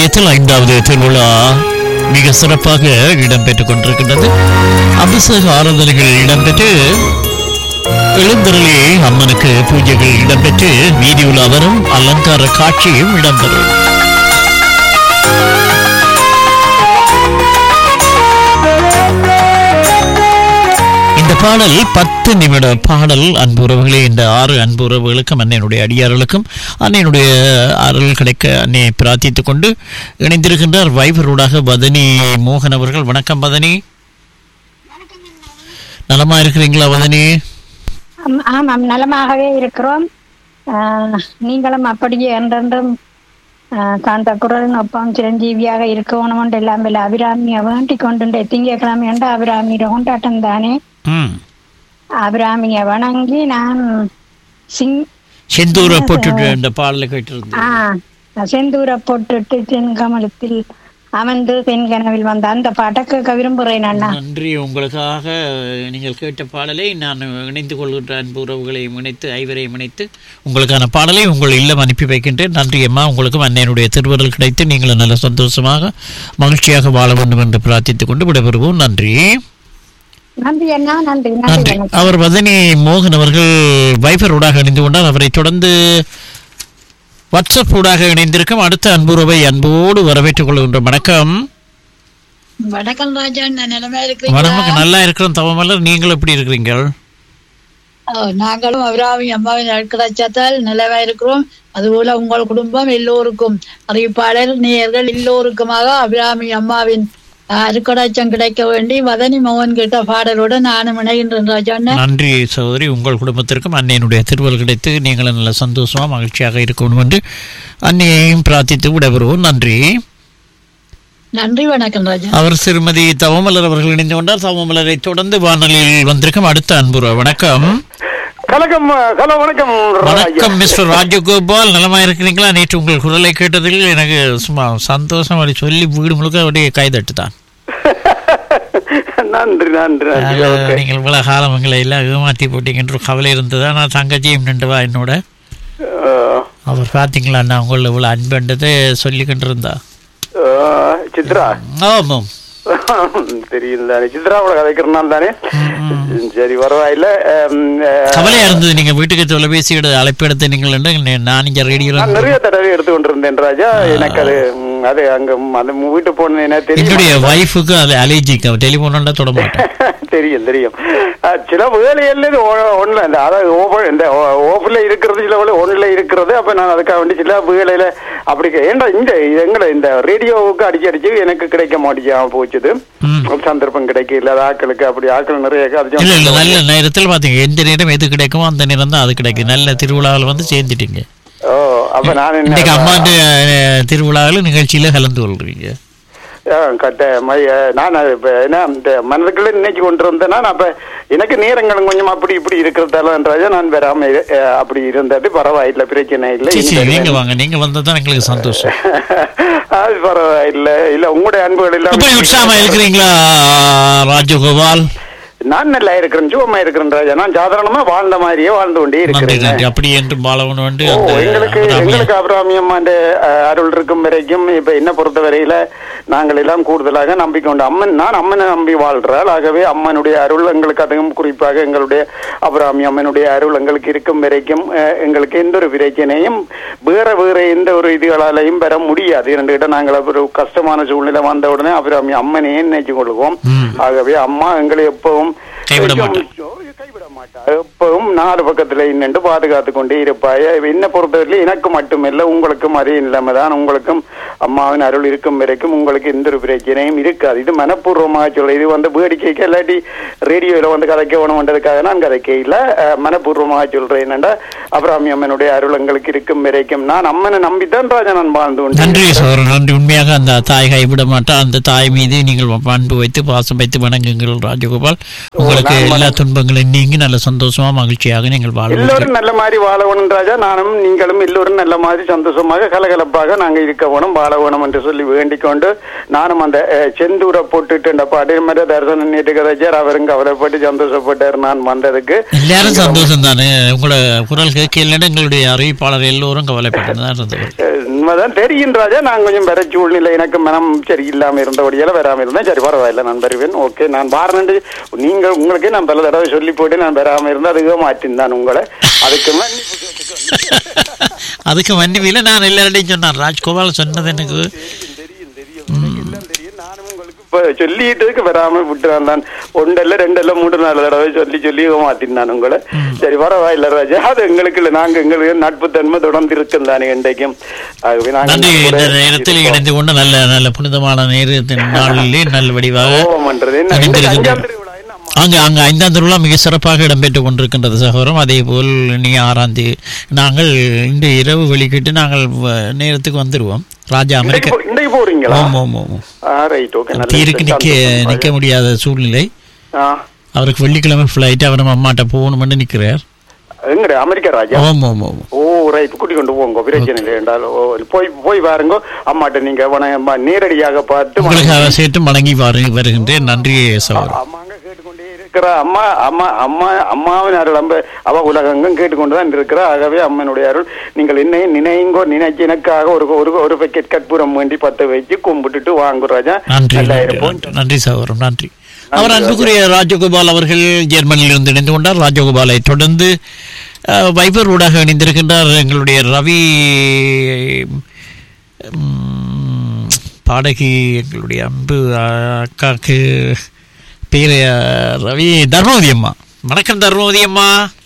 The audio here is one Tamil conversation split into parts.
இல்லத்தில் ஐந்தாவது திருவிழா மிக சிறப்பாக இடம்பெற்றுக் கொண்டிருக்கின்றது அபிஷேக ஆராதனைகள் இடம்பெற்று எழுந்தருளி அம்மனுக்கு பூஜைகள் இடம்பெற்று வீதி உலா வரும் அலங்கார காட்சியும் இடம்பெறும் இந்த பாடல் பத்து நிமிட பாடல் அன்புறவுகளே இந்த ஆறு அன்புறவுகளுக்கும் அன்னையினுடைய அடியார்களுக்கும் அன்னையினுடைய அருள் கிடைக்க அன்னையை பிரார்த்தித்துக் கொண்டு இணைந்திருக்கின்றார் வைபரோடாக பதனி மோகன் அவர்கள் வணக்கம் பதனி நலமா இருக்கிறீங்களா பதனி ஆம், ஆமாம் நலமாகவே இருக்கிறோம் ஆஹ், நீங்களும் அப்படியே என்றென்றும் ஆஹ், காந்த குரலின் ஒப்பம் சிரஞ்சீவியாக இருக்கணும் என்று எல்லாம் இல்லை அபிராமியை வேண்டிக் கொண்டு திங்கக்கிழமை என்று அபிராமியோட கொண்டாட்டம் தானே ம் அபிராமியை வணங்கி நான் சிங் செந்தூரை போட்டுட்டு இந்த பாடலை கேட்டிருந்தேன் ஆ செந்தூர போட்டுட்டு தென்கமலத்தில் அமர்ந்து தென்கனவில் வந்த அந்த பாட்டை கேட்க விரும்புகிறேன் அண்ணா நன்றி உங்களுக்காக நீங்கள் கேட்ட பாடலை நான் இணைந்து கொள்கின்ற அன்பு உறவுகளையும் இணைத்து ஐவரையும் இணைத்து உங்களுக்கான பாடலை உங்கள் இல்லம் அனுப்பி வைக்கின்றேன் நன்றி அம்மா உங்களுக்கும் அன்னையனுடைய திருவருள் கிடைத்து நீங்கள் நல்ல சந்தோஷமாக மகிழ்ச்சியாக வாழ வேண்டும் என்று பிரார்த்தித்துக் கொண்டு விடைபெறுவோம் நன்றி நன்றி அண்ணா நன்றி நன்றி நன்றி வணக்கம். அவர் வதனி மோகன் அவர்கள் வைபர் ஊடாக இணைந்து கொண்டார் அவரை தொடர்ந்து வாட்ஸ்அப் ஊடாக இணைந்திருக்கும் அடுத்த அன்புறவை அன்போடு வரவேற்றுக் கொள்கின்ற வணக்கம் வணக்கம் ராஜா நான் நிலைமையா இருக்கிறீங்களா வணக்கம் நல்லா இருக்கிறோம் தவமலர் நீங்கள் எப்படி இருக்கிறீர்கள் ஓ, நாங்களும் அபிராமி அம்மாவின் அழுக்கடாச்சாத்தால் நிலவா இருக்கிறோம் அதுபோல உங்கள் குடும்பம் எல்லோருக்கும் அறிவிப்பாளர் நேயர்கள் எல்லோருக்குமாக அபிராமி அம்மாவின் அருக்கடாச்சம் கிடைக்க வேண்டி வதனி மோகன் கேட்ட பாடலோட நானும் இணைகின்றேன் ராஜா நன்றி சகோதரி உங்கள் குடும்பத்திற்கும் அன்னையினுடைய திருவள் கிடைத்து நீங்களும் நல்ல சந்தோஷமா மகிழ்ச்சியாக இருக்கணும் என்று அன்னையையும் பிரார்த்தித்து விடைபெறுவோம் நன்றி நன்றி வணக்கம் ராஜா அவர் திருமதி தவமலர் அவர்கள் இணைந்து கொண்டார் தவமலரை தொடர்ந்து வானொலியில் வந்திருக்கும் அடுத்த அன்புற வணக்கம் கலகம் ஹலோ வணக்கம் ராஜா. வணக்கம் மிஸ்டர் ராஜகோபால் நலமா இருக்கிறீங்களா நேற்று உங்கள் குரலை கேட்டதில் எனக்கு சும்மா சந்தோஷம் அப்படி சொல்லி வீடு முழுக்க அப்படியே கைதட்டு தான் நன்றி நன்றி நன்றி ஓகே. நீங்கள் இவ்வளவு காலம் எங்களை எல்லாம் ஏமாற்றி போட்டீங்கன்ற கவலை இருந்ததா நான் தங்கச்சியும் நின்றுவா என்னோட அஹ், அவர் பார்த்தீங்களா நான் உங்களை இவ்வளோ அன்புன்றதை சொல்லிக்கிட்டு இருந்தா அஹ், சித்ரா ஆமாம் தெரியும் தானே சித்ராவோட கதைக்கிறனால தானே சரி பரவாயில்ல அம், அஹ், கவலையா இருந்தது நீங்க வீட்டுக்கு தொலைபேசி எடு அழைப்பு எடுத்து நீங்கள் என்று நான் இங்க நான் ரேடியோல நிறைய தடவை எடுத்து கொண்டிருந்தேன் ராஜா எனக்கு அது ம், அது அங்க ம், அந்த வீட்டு போனேன் தெரியும் என்னுடைய ஒய்ஃபுக்கு அது அலர்ஜிக்கு டெலிஃபோன் தொட மாட்டேன் தெரியும் தெரியும் அஹ், சில வேலைகள்ல இது ஒன்ல இந்த அதாவது ஓபன் இந்த ஓஃப்ல இருக்கிறது சில வேலை ஒன்ல இருக்கிறது அப்ப நான் அதுக்காக வேண்டி சில வேலையில அப்படி கே- ஏன்டா இந்த எங்களை இந்த ரேடியோவுக்கு அடிச்சு அடிச்சு எனக்கு கிடைக்க மாட்டேங்க போச்சுது ம். சந்தர்ப்பம் கிடைக்கல அது ஆட்களுக்கு அப்படி ஆட்கள் நிறைய அடிச்சு இல்ல இல்ல நல்ல நேரத்தில் பாத்தீங்க எந்த நேரம் எது கிடைக்குமோ அந்த நேரம் தான் அது கிடைக்கும் நல்ல திருவிழாவில் வந்து சேர்ந்துட்டீங்க ஓ அப்ப நான் இன்னைக்கு என்ன அம்மாண்ட அஹ், திருவிழாவில் நிகழ்ச்சியில கலந்து கொள்றீங்க ஆ, கட்ட மை- அஹ், நான் அது இப்ப என்ன இந்த மனதுக்குள்ள நினைச்சு கொண்டு இருந்தேன்னா நான் அப்ப எனக்கு நேரங்களும் கொஞ்சம் அப்படி இப்படி இருக்கிறதாலன்றாஜா நான் வராம இரு- அஹ், அப்படி இருந்தது பரவாயில்ல பிரச்சனை இல்லை சரி, சரி இனி நீங்க வாங்க நீங்க வந்தா தான் எங்களுக்கு சந்தோஷம் அது பரவாயில்ல இல்ல உங்களுடைய அன்புகள் எப்படி உற்சாகமா எல்லாம் இருக்கிறீங்களா ராஜகோபால் நான் நல்லா இருக்கிறேன் சுகமா இருக்கிறேன் ராஜா நான் சாதாரணமா வாழ்ந்த மாதிரியே வாழ்ந்து கொண்டே நன்றி இருக்கிறேன் நன்றி அப்படி என்று பாலவன் வந்து ஓ அந்த எங்களுக்கு அபிராமியை- எங்களுக்கு அபிராமியம்மாண்ட அஹ், அருள் இருக்கும் வரைக்கும் இப்ப என்ன பொறுத்த வரையில நாங்கள் எல்லாம் கூடுதலாக நம்பிக்கொண்டு அம்மன் நான் அம்மனை நம்பி வாழ்றாள் ஆகவே அம்மனுடைய அருள் எங்களுக்கு அதுவும் குறிப்பாக எங்களுடைய அபிராமி அம்மனுடைய அருள் எங்களுக்கு இருக்கும் வரைக்கும் அஹ், எங்களுக்கு எந்த ஒரு பிரச்சனையும் வேற வேற எந்த ஒரு இதுகளாலையும் பெற முடியாது இரண்டு இடம் நாங்கள் ஒரு கஷ்டமான சூழ்நிலை வந்த உடனே அபிராமி அம்மனையே நினைச்சு கொள்வோம் ம். ஆகவே அம்மா எங்களை எப்பவும் கைவிட கொஞ்சம் கைவிட மாட்டா எப்பவும் நாலு பக்கத்துல நின்று பாதுகாத்து கொண்டே இருப்பாய் என்ன பொறுத்தவரையில எனக்கு மட்டுமில்ல உங்களுக்கும் அதே நிலைமை தான் உங்களுக்கும் அம்மாவின் அருள் இருக்கும் வரைக்கும் உங்களுக்கு எந்த ஒரு பிரச்சனையும் இருக்காது இது மனப்பூர்வமாக சொல்ல இது வந்து வேடிக்கைக்கு இல்லாட்டி ரேடியோல வந்து கதைக்க வேணும்ன்றதுக்காக நான் கதைக்க இல்ல அஹ், மனப்பூர்வமாக சொல்றேன் என்னண்டா அபிராமி அம்மனுடைய அருள் எங்களுக்கு இருக்கும் வரைக்கும் நான் அம்மனை நம்பித்தான் ராஜா நான் வாழ்ந்து கொண்டேன். நன்றி சோதரன் நன்றி உண்மையாக அந்த தாய் கைவிட மாட்டா அந்த தாய் மீது நீங்கள் பண்பு வைத்து பாசம் வைத்து வணங்குங்கள் ராஜகோபால் உங்களுக்கு நான் எல்லா துன்பங்களும் நீங்கி நல்ல சந்தோஷமா மகிழ்ச்சியாக நீங்கள் வாழ்வீர்கள் எல்லோரும் நல்ல மாதிரி வாழ வேணும் ராஜா நானும் நீங்களும் எல்லோரும் நல்ல மாதிரி சந்தோஷமாக கலகலப்பாக நாங்க இருக்க வேணும் வாழ வேணும் என்று சொல்லி வேண்டிக் கொண்டு நானும் அந்த அஹ், செந்தூரை போட்டுட்டு இந்த பாட்டு மாதிரி தரிசனம் நேற்று கதைச்சார் அவரும் கவலைப்பட்டு சந்தோஷப்பட்டார் நான் வந்ததுக்கு எல்லாரும் சந்தோஷம் தானே உங்களோட குரல் கேட்கலன்னு எங்களுடைய அறிவிப்பாளர் எல்லோரும் கவலைப்பட்டு தான் இருந்தவர் அஹ், தான் தெரியும் ராஜா நான் கொஞ்சம் வர சூழ்நிலை எனக்கு மனம் சரி இல்லாம இருந்தபடியால வராம இருந்தேன் சரி பரவாயில்ல நான் வருவேன் ஓகே நான் வாரண்டு நீங்க உங்களுக்கு நான் பல தடவை சொல்லி போட்டு நான் வராம இருந்தா அதுக்கு மாற்றிருந்தான் உங்களை அதுக்கு மன்னிப்பு கேட்டுக்கொண்டு அதுக்கு மன்னிவில நான் எல்லார்டையும் சொன்னேன் ராஜ்கோபால் சொன்னது எனக்கு தெரியும் தெரியும் எனக்கு எல்லாம் தெரியும் நானும் உங்களுக்கு இப்ப சொல்லிட்டு வராம விட்டு வந்தான் ஒன்றல்ல ரெண்டல்ல மூன்று நாலு தடவை சொல்லி சொல்லி மாத்தினான் உங்களை சரி பரவாயில்ல ராஜா அது எங்களுக்கு இல்ல நாங்க எங்களுக்கு நட்பு தன்மை தொடர்ந்து இருக்கும் தானே இன்றைக்கும் ஆகவே நாங்க நன்றி இந்த கூட நேரத்தில் இருப்போம். இணைந்து கொண்டு நல்ல நல்ல புனிதமான நேரத்தின் நாளிலே நல்ல வடிவாக கோபம் பண்றது என்ன இந்த இணைந்திருக்கின்றோம். அஞ்சாம் திருவிழா என்ன அம்மா? அங்கு அங்கு ஐந்தாம் திருவிழா மிக சிறப்பாக இடம்பெற்றுக் கொண்டிருக்கின்றது சகோதரம் அதே போல் நீ ஆறாம் தேதி நாங்கள் இன்று இரவு வெளிக்கிட்டு நாங்கள் வ- நேரத்துக்கு வந்துருவோம் ராஜா இன்றைக்கு அமெரிக்க போ- இன்றைக்கு போறீங்களா ஆமாம் ஆமாம் ஆமாம் ஆ ரைட் ஓகே நல்ல தீருக்கு நிக்க சந்தோஷம். நிக்க முடியாத சூழ்நிலை ஆ அவருக்கு வெள்ளிக்கிழமை ஃப்ளைட் அவர் நம்ம அம்மாட்ட போகணும்னு நிற்கிறார் எங்கட அமெரிக்கா ராஜா ஆமாம் ஆமாம் ஆமாம் ஓ ரைட் கூட்டி கொண்டு போங்க பிரச்சனை இல்லை என்றால் ஓ, போய் போய் பாருங்க அம்மாட்ட நீங்க வண- அம்மா நேரடியாக பார்த்து உங்களுக்கு அவர் சேர்த்து மடங்கி வரு வருகின்றேன் நன்றி சகோதரம் அம்மாங்க கேட்டுக்கொண்டே இருக்கிற அம்மா அம்மா அம்மா அம்மாவின் அருள் அம்ப அவ உலகங்கும் கேட்டுக்கொண்டுதான் இருக்கிற ஆகவே அம்மனுடைய அருள் நீங்கள் என்னை நினைங்கோ நினைச்சு எனக்காக ஒரு ஒரு ஒரு பெக்கெட் கற்பூரம் வேண்டி பத்த வச்சு கும்பிட்டுட்டு வாங்கு ராஜா நன்றி நல்லா நன்றி, இருப்போம் நன்றி நன்றி சகோதரம் நன்றி அவர் அன்புக்குரிய ராஜகோபால் அவர்கள் ஜெர்மனியில் இருந்து இணைந்து கொண்டார் ராஜகோபாலை தொடர்ந்து அஹ், வைபர் ஊடாக இணைந்திருக்கின்றார் எங்களுடைய ரவி ம், பாடகி எங்களுடைய அன்பு அஹ், அக்காக்கு பேர் அஹ், ரவி தர்மவதி அம்மா வணக்கம் தர்மவதி அம்மா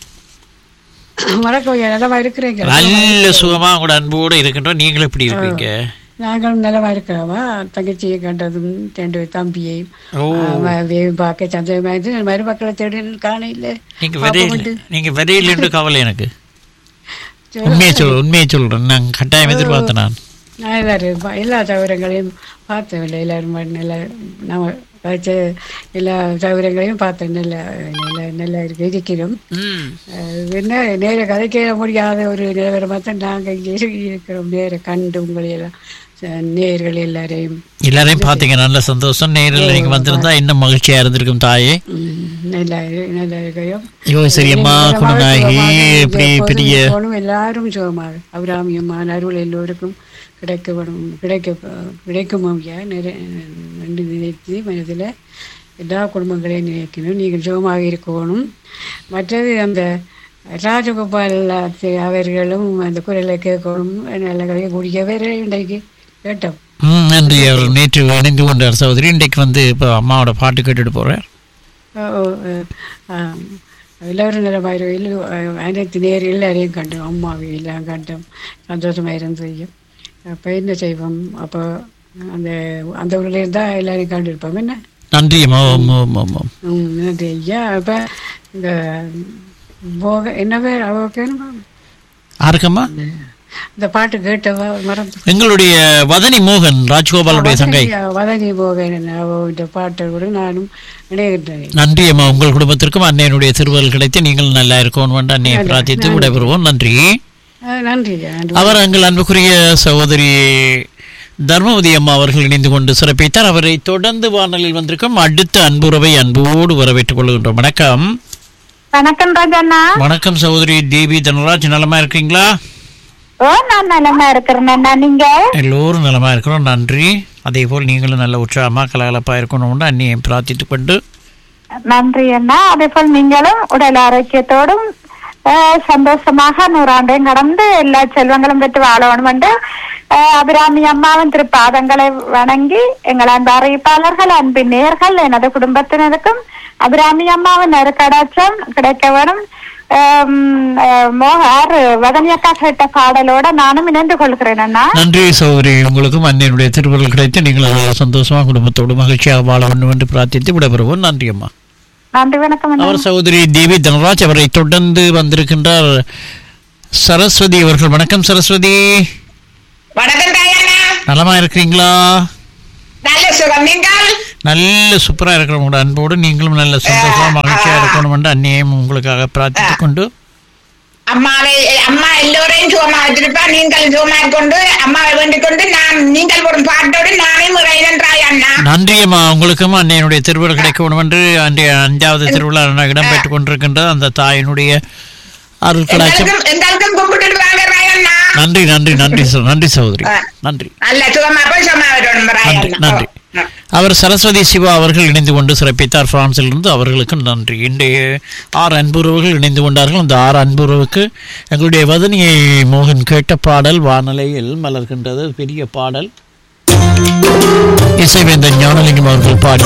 வணக்கம் ஐயா நலமா இருக்கிறீங்க நல்ல சுகமா உங்களோட அன்போடு இருக்கின்றோம் நீங்களும் எப்படி இருக்கீங்க நாங்களும் நலமா இருக்கிறோமா தங்கச்சியை கண்டதும் ரெண்டு தம்பியையும் ஓ வேவு பார்க்க சந்தேகமாயிருந்து மருமக்களை தேடி காண இல்லை நீங்க விரையில் நீங்க விரையில் என்று கவலை எனக்கு உண்மையை சொல் உண்மையை சொல்றேன் நான் கட்டாயம் எதிர்பார்த்தேன் நான் நான் எல்லாரும் பா- எல்லா சௌகரியங்களையும் பார்த்தேன் இல்லை எல்லாரும் நல்லா நம்ம வச்ச எல்லா சௌகரியங்களையும் பார்த்தேன் நல்லா நல்லா நல்லா இருக்கு இருக்கிறோம் ம். அஹ் என்ன நேர கதைக்க முடியாத ஒரு நிலவரமாக தான் நாங்கள் இங்கே இருக்கிறோம் நேர கண்டு உங்களை எல்லாம் ச- நேயர்கள் எல்லாரையும் எல்லாரையும் பார்த்தீங்க நல்ல சந்தோஷம் நேரில் நீங்க வந்திருந்தா இன்னும் மகிழ்ச்சியா இருந்திருக்கும் தாயே ம், நல்லா இரு- நல்லா இருக்கிறோம் ஐயோ சரியம்மா குணநாயகி இப்படி பெரிய போனும் எல்லாரும் சுகமாக அபிராமியம்மா அருள் எல்லோருக்கும் கிடைக்க வேணும் கிடைக்க கிடைக்கும் ஐயா நிறை நன்றி நினைத்து மனதில் எல்லா குடும்பங்களையும் நினைக்கணும் நீங்கள் சுகமாக இருக்கணும் மற்றது அந்த ராஜகோபால் அத்தை அவர்களும் அந்த குரலை கேட்கணும் நல்ல கதையை கூடிய வேற இன்றைக்கு கேட்டோம் ம் நன்றி அவர் நேற்று இணைந்து கொண்டார் சகோதரி இன்றைக்கு வந்து இப்போ அம்மாவோட பாட்டு கேட்டுட்டு போறார் ஓ, ஓ, ஆம். எல்லாரும் நிலமாயிரம் அனைத்து நேர் எல்லாரையும் கண்டோம் அம்மாவை எல்லாம் கண்டோம் சந்தோஷமாக இருந்தது அப்போ என்ன செய்வோம் அப்போ அந்த அந்த ஊரில் இருந்தால் எல்லாரையும் கண்டிருப்போம் என்ன நன்றி அம்மா ஆமாம் ஆமாம் ஆமாம் ம், நன்றி ஐயா அப்போ இந்த போக என்ன பேர் அவ பேருமா யாருக்கம்மா இந்த பாட்டு கேட்டவா மறந்து எங்களுடைய வதனி மோகன் ராஜ்கோபாலுடைய சங்கை வதனி போகன் அவ இந்த பாட்டோடு நானும் இணைகின்றேன் நன்றி அம்மா உங்கள் குடும்பத்திற்கும் அன்னையனுடைய திருவருள் கிடைத்து நீங்கள் நல்லா இருக்கணும் வேண்டாம் அன்னையை பிரார்த்தித்து விடைபெறுவோம் நன்றி ஆ, நன்றி ஐயா நன்றி அவர் எங்கள் அன்புக்குரிய சகோதரி தர்மவதி அம்மா அவர்கள் இணைந்து கொண்டு சிறப்பித்தார் அவரை தொடர்ந்து வானலில் வந்திருக்கும் அடுத்த அன்புறவை அன்போடு வரவேற்றுக் கொள்கின்றோம் வணக்கம் வணக்கம் ராஜண்ணா வணக்கம் சகோதரி தேவி தனராஜ் நலமா இருக்கீங்களா ஓ நான் நலமா இருக்கிறேன் நீங்க எல்லோரும் நலமா இருக்கிறோம் நன்றி அதே போல் நீங்களும் நல்ல உற்சாகமா கலகலப்பா இருக்கணும்னு அன்னியை பிரார்த்தித்துக் கொண்டு நன்றி அண்ணா அதே போல் நீங்களும் உடல் ஆரோக்கியத்தோடும் அஹ், சந்தோஷமாக நூறாண்டையும் கடந்து எல்லா செல்வங்களும் பெற்று வாழணும் என்று அஹ், அபிராமி அம்மாவின் திருப்பாதங்களை வணங்கி எங்கள் அன்பு அறிவிப்பாளர்கள் அன்பின் நேர்கள் எனது குடும்பத்தினருக்கும் அபிராமி அம்மாவின் நெருக்கடாச்சம் கிடைக்க வேணும் ஆம், அஹ், மோகார் வதனியக்கா கேட்ட பாடலோட நானும் இணைந்து கொள்கிறேன் அண்ணா நன்றி சகோதரி உங்களுக்கும் அன்னையனுடைய திருவருள் கிடைத்து நீங்கள் நல்ல சந்தோஷமா குடும்பத்தோடு மகிழ்ச்சியாக வாழ வேண்டும் என்று பிரார்த்தித்து விடைபெறுவோம் நன்றி அம்மா நன்றி வணக்கம் அண்ணா அவர் சகோதரி தேவி தனராஜ் அவரை தொடர்ந்து வந்திருக்கின்றார் சரஸ்வதி அவர்கள் வணக்கம் சரஸ்வதி வணக்கம் தாயண்ணா நலமா இருக்கிறீங்களா நல்ல சுகம் நீங்கள் நல்ல சூப்பரா இருக்கிற உங்களோட அன்போடு நீங்களும் நல்ல சந்தோஷமா மகிழ்ச்சியா இருக்கணும் என்று அந்நியம் உங்களுக்காக பிரார்த்தித்துக் கொண்டு அம்மாவை அம்மா எல்லோரையும் சுகமா வச்சிருப்பா நீங்கள் சுகமா கொண்டு அம்மாவை வேண்டிக் கொண்டு நான் நீங்கள் ஒரு பாட்டோடு நானே முறையின்றாய் அண்ணா நன்றி அம்மா உங்களுக்கும் அன்னையனுடைய திருவிழா கிடைக்க வேண்டும் என்று அன்றைய அஞ்சாவது திருவிழா இடம்பெற்றுக் கொண்டிருக்கின்றது அந்த தாயினுடைய அருள் கடாட்சம் எங்களுக்கும் எங்களுக்கும் கும்பிட்டுட்டு வாங்க ராயண்ணா நன்றி நன்றி நன்றி சகோ- நன்றி சகோதரி ஆ. நன்றி நல்ல சுகமா போய் சும்மா வரணும் நன்றி ராயண்ணா நன்றி ஓ, அவர் சரஸ்வதி சிவா அவர்கள் இணைந்து கொண்டு சிறப்பித்தார் பிரான்சிலிருந்து அவர்களுக்கு நன்றி இன்றைய ஆறு அன்புறவுகள் இணைந்து கொண்டார்கள் அந்த ஆறு அன்புறவுக்கு எங்களுடைய வதனியை மோகன் கேட்ட பாடல் வானலையில் மலர்கின்றது பெரிய பாடல் இசைவேந்தன் ஞானலிங்கம் அவர்கள் பாடி